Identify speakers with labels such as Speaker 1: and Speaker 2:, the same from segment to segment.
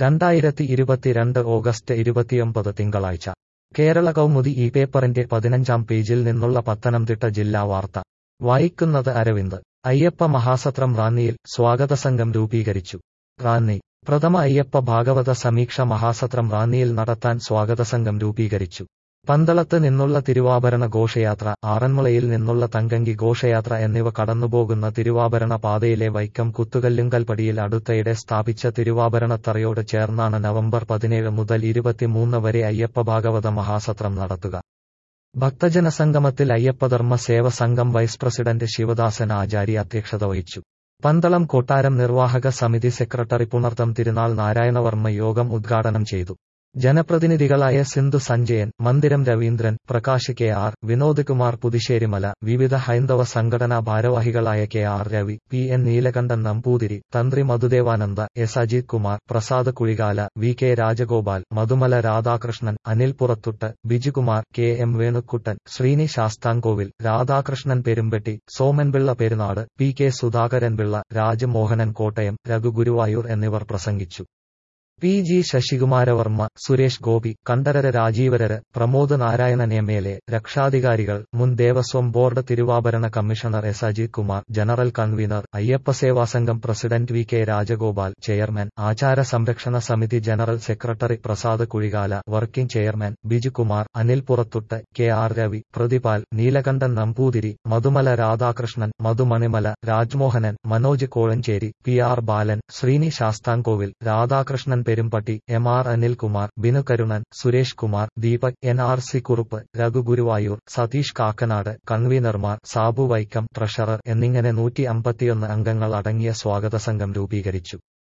Speaker 1: രണ്ടായിരത്തി ഇരുപത്തിരണ്ട് ഓഗസ്റ്റ് ഇരുപത്തിയൊമ്പത് തിങ്കളാഴ്ച കേരള കൗമുദി ഈ പേപ്പറിന്റെ പതിനഞ്ചാം പേജിൽ നിന്നുള്ള പത്തനംതിട്ട ജില്ലാ വാർത്ത വായിക്കുന്നത് അരവിന്ദ് അയ്യപ്പ മഹാസത്രം റാന്നിയിൽ സ്വാഗത സംഘം രൂപീകരിച്ചു റാന്നി പ്രഥമ അയ്യപ്പ ഭാഗവത സമീക്ഷ മഹാസത്രം റാന്നിയിൽ നടത്താൻ സ്വാഗത സംഘം രൂപീകരിച്ചു പന്തളത്ത് നിന്നുള്ള തിരുവാഭരണ ഘോഷയാത്ര ആറന്മുളയിൽ നിന്നുള്ള തങ്കങ്കി ഘോഷയാത്ര എന്നിവ കടന്നുപോകുന്ന തിരുവാഭരണ പാതയിലെ വൈക്കം കുത്തുകല്ലുങ്കൽപ്പടിയിൽ അടുത്തയിടെ സ്ഥാപിച്ച തിരുവാഭരണത്തറയോട് ചേർന്നാണ് നവംബർ പതിനേഴ് മുതൽ ഇരുപത്തിമൂന്ന് വരെ അയ്യപ്പ ഭാഗവത മഹാസത്രം നടത്തുക ഭക്തജനസംഗമത്തിൽ അയ്യപ്പധർമ്മ സേവ സംഘം വൈസ് പ്രസിഡന്റ് ശിവദാസൻ ആചാരി അധ്യക്ഷത വഹിച്ചു പന്തളം കൊട്ടാരം നിർവാഹക സമിതി സെക്രട്ടറി പുണർത്തം തിരുനാൾ നാരായണവർമ്മ യോഗം ഉദ്ഘാടനം ചെയ്തു ജനപ്രതിനിധികളായ സിന്ധു സഞ്ജയൻ മന്ദിരം രവീന്ദ്രൻ പ്രകാശ് കെ ആർ വിനോദ് കുമാർ പുതുശ്ശേരിമല വിവിധ ഹൈന്ദവ സംഘടനാ ഭാരവാഹികളായ K R Ravi P N Neelakandan Namboothiri Thanthri Madhudevananda S Ajith Kumar Prasad Kuzhikala V K Rajagopal Madhumala Radhakrishnan Anil Purathuttu Bijukumar K M Venukuttan Sreeni Sasthamkovil Radhakrishnan Perumpetti Somanpillai Perunad P K Sudhakaran Pillai Rajamohanan Kottayam Raghu Guruvayur എന്നിവർ പ്രസംഗിച്ചു P G Sasikumaravarma Suresh Gopi Kandararu Rajeevararu Pramod Narayanan M L A രക്ഷാധികാരികൾ മുൻ ദേവസ്വം ബോർഡ് തിരുവാഭരണ commissioner S Ajith Kumar general convener Ayyappa Seva Sangham president V K Rajagopal chairman Achara Samrakshana Samithi general secretary Prasad Kuzhikala working chairman Bijukumar Anil Purathuttu K R Ravi Prathipal Neelakandan Namboothiri Madhumala Radhakrishnan Madhumanimala Rajmohanan Manoj Kozhencherry P R Balan Sreeni Sasthamkovil Radhakrishnan Perumpatti M R Anilkumar Binu Karunan Suresh Kumar Deepak N R C Kurup Raghu Guruvayur Satheesh Kakkanad കൺവീനർമാർ Sabu Vaikom treasurer എന്നിങ്ങനെ നൂറ്റി അമ്പത്തിയൊന്ന് അംഗങ്ങൾ അടങ്ങിയ സ്വാഗത സംഘം രൂപീകരിച്ചു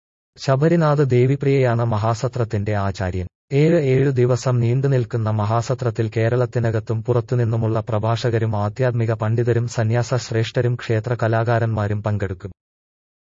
Speaker 1: ശബരിനാഥ് ദേവിപ്രിയയാണ് മഹാസത്രത്തിന്റെ ആചാര്യൻ ഏഴ് ഏഴു ദിവസം നീണ്ടുനിൽക്കുന്ന മഹാസത്രത്തിൽ കേരളത്തിനകത്തും പുറത്തുനിന്നുമുള്ള പ്രഭാഷകരും ആധ്യാത്മിക പണ്ഡിതരും സന്യാസ ശ്രേഷ്ഠരും ക്ഷേത്ര കലാകാരന്മാരും പങ്കെടുക്കും